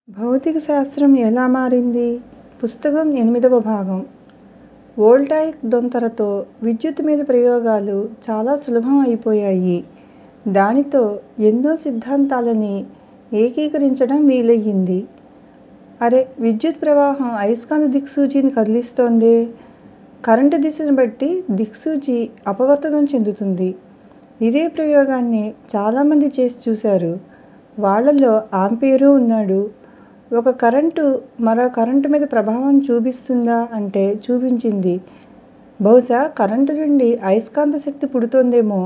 భౌతిక శాస్త్రం ఎలా మారింది పుస్తకం ఎనిమిదవ భాగం వోల్టాయిక్ దొంతరతో విద్యుత్ మీద ప్రయోగాలు చాలా సులభం అయిపోయాయి దానితో ఎన్నో సిద్ధాంతాలని ఏకీకరించడం వీలయ్యింది అరె విద్యుత్ ప్రవాహం అయస్కాంత దిక్సూచిని కదిలిస్తోందే కరెంటు దిశను బట్టి దిక్సూచి అపవర్తనం చెందుతుంది ఇదే ప్రయోగాన్ని చాలామంది చేసి చూశారు వాళ్ళలో ఆంపియరు ఉన్నాడు ఒక కరెంటు మరో కరెంటు మీద ప్రభావం చూపిస్తుందా అంటే చూపించింది బహుశా కరెంటు నుండి అయస్కాంత శక్తి పుడుతోందేమో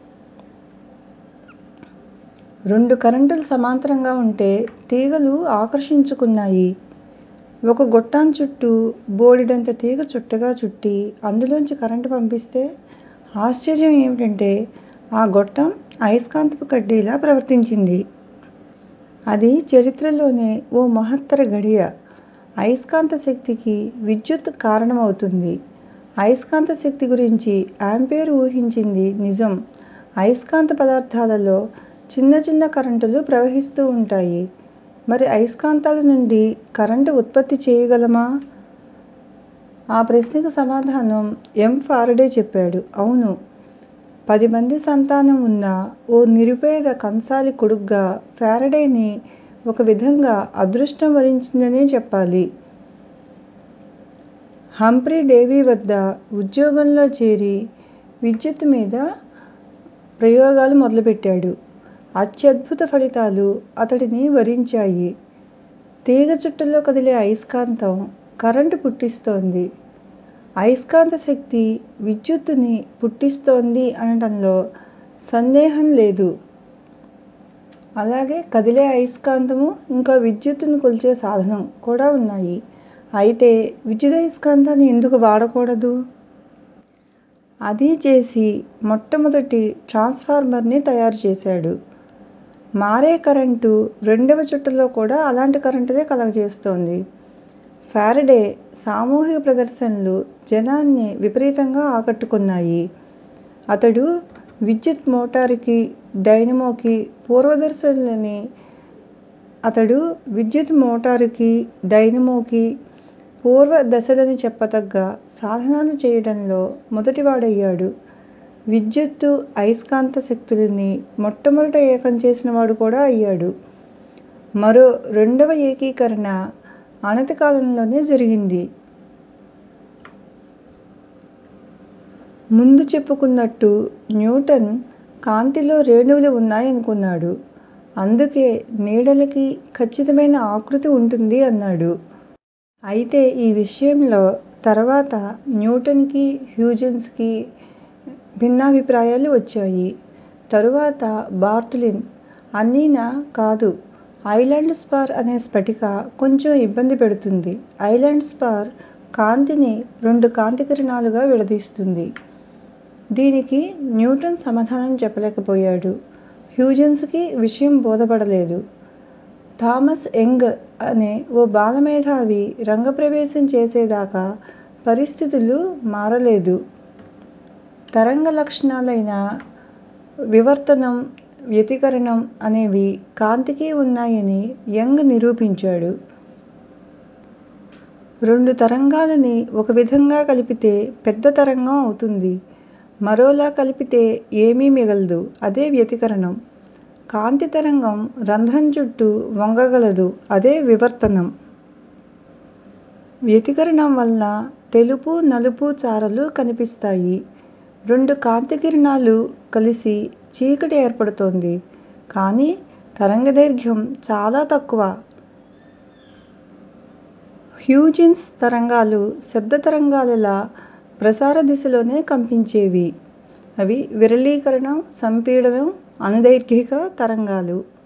రెండు కరెంటులు సమాంతరంగా ఉంటే తీగలు ఆకర్షించుకున్నాయి ఒక గొట్టం చుట్టూ బోలెడంత తీగ చుట్టగా చుట్టి అందులోంచి కరెంటు పంపిస్తే ఆశ్చర్యం ఏమిటంటే ఆ గొట్టం అయస్కాంతపు కడ్డీలా ప్రవర్తించింది అది చరిత్రలోనే ఓ మహత్తర ఘడియ అయస్కాంత శక్తికి విద్యుత్ కారణమవుతుంది అయస్కాంత శక్తి గురించి ఆంపియర్ ఊహించింది నిజం అయస్కాంత పదార్థాలలో చిన్న చిన్న కరెంటులు ప్రవహిస్తూ ఉంటాయి మరి అయస్కాంతాల నుండి కరెంటు ఉత్పత్తి చేయగలమా ఆ ప్రశ్నకి సమాధానం ఎం ఫారడే చెప్పాడు అవును పది మంది సంతానం ఉన్న ఓ నిరుపేద కంసాలి కొడుగ్గా ఫారడేని ఒక విధంగా అదృష్టం వరించిందనే చెప్పాలి హంఫ్రీ డేవీ వద్ద ఉద్యోగంలో చేరి విద్యుత్తు మీద ప్రయోగాలు మొదలుపెట్టాడు అత్యద్భుత ఫలితాలు అతడిని వరించాయి తీగ చుట్టలో కదిలే అయస్కాంతం కరెంటు పుట్టిస్తోంది అయస్కాంత శక్తి విద్యుత్తుని పుట్టిస్తోంది అనటంలో సందేహం లేదు అలాగే కదిలే అయస్కాంతము ఇంకా విద్యుత్తుని కొలిచే సాధనం కూడా ఉన్నాయి అయితే విద్యుదయస్కాంతాన్ని ఎందుకు వాడకూడదు అది చేసి మొట్టమొదటి ట్రాన్స్ఫార్మర్ని తయారు చేశాడు మారే కరెంటు రెండవ చుట్టలో కూడా అలాంటి కరెంటునే కలగజేస్తోంది ఫారడే సామూహిక ప్రదర్శనలు జనాన్ని విపరీతంగా ఆకట్టుకున్నాయి అతడు విద్యుత్ మోటారుకి డైనమోకి పూర్వదర్శనులని అతడు విద్యుత్ మోటారుకి డైనమోకి పూర్వ దశలని చెప్పతగ్గ సాధనాలు చేయడంలో మొదటివాడయ్యాడు విద్యుత్తు అయస్కాంత శక్తులని మొట్టమొదట ఏకం చేసినవాడు కూడా అయ్యాడు మరో రెండవ ఏకీకరణ అనతి కాలంలోనే జరిగింది ముందు చెప్పుకున్నట్టు న్యూటన్ కాంతిలో రేణువులు ఉన్నాయనుకున్నాడు అందుకే నీడలకి ఖచ్చితమైన ఆకృతి ఉంటుంది అన్నాడు అయితే ఈ విషయంలో తర్వాత న్యూటన్ కి హ్యూజెన్స్ కి భిన్నాభిప్రాయాలు వచ్చాయి తరువాత బార్ట్లిన్ అన్నీనా కాదు ఐలాండ్ స్పార్ అనే స్ఫటిక కొంచెం ఇబ్బంది పెడుతుంది ఐలాండ్ స్పార్ కాంతిని రెండు కాంతి కిరణాలుగా విడదీస్తుంది దీనికి న్యూటన్ సమాధానం చెప్పలేకపోయాడు హ్యూజెన్స్ కి విషయం బోధపడలేదు థామస్ యంగ్ అనే ఓ బాలమేధావి రంగప్రవేశం చేసేదాకా పరిస్థితులు మారలేదు తరంగ లక్షణాలైన వివర్తనం వ్యతికరణం అనేవి కాంతికి ఉన్నాయని యంగ్ నిరూపించాడు రెండు తరంగాలని ఒక విధంగా కలిపితే పెద్ద తరంగం అవుతుంది మరోలా కలిపితే ఏమీ మిగలదు అదే వ్యతికరణం కాంతి తరంగం రంధ్రం చుట్టూ వంగగలదు అదే వివర్తనం వ్యతికరణం వలన తెలుపు నలుపు చారలు కనిపిస్తాయి రెండు కాంతి కిరణాలు కలిసి చీకటి ఏర్పడుతోంది కానీ తరంగదైర్ఘ్యం చాలా తక్కువ హ్యూజెన్స్ తరంగాలు శబ్ద తరంగాలలా ప్రసార దిశలోనే కంపించేవి అవి విరళీకరణం సంపీడనం అనుదైర్ఘిక తరంగాలు